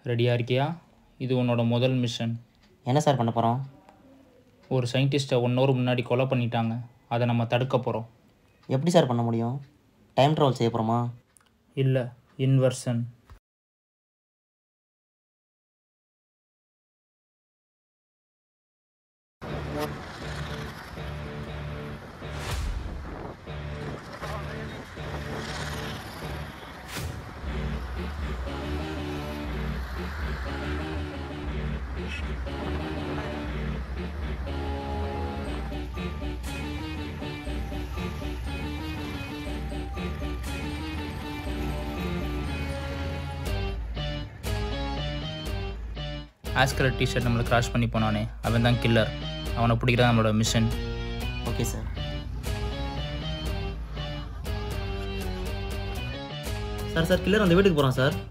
ரெடியாக இருக்கியா இது உன்னோட முதல் மிஷன் என்ன சார் பண்ண போகிறோம் ஒரு சயின்டிஸ்ட்டை ஒன் ஹவர் முன்னாடி கொலை பண்ணிட்டாங்க அதை நம்ம தடுக்க போகிறோம் எப்படி சார் பண்ண முடியும் டைம் ட்ராவல் செய்ய போகிறோமா இல்லை இன்வர்ஷன் ஆஸ்கர் டிஷர்ட் நம்மளை கிராஷ் பண்ணி போனானே அவன் தான் கில்லர் அவனை பிடிக்கிறது நம்மளோட mission okay sir sir sir killer அந்த வீட்டுக்கு போகிறோம் சார்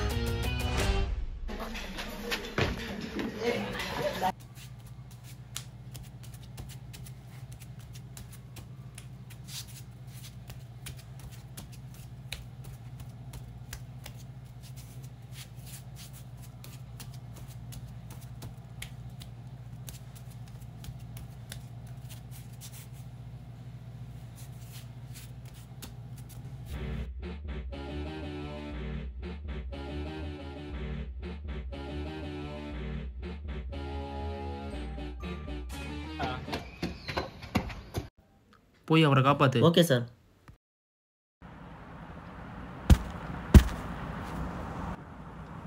போய் அவரை காப்பாற்று ஓகே சார்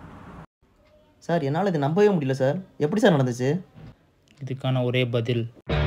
சார் என்னால் இது நம்பவே முடியல சார் எப்படி சார் நடந்துச்சு இதுக்கான ஒரே பதில்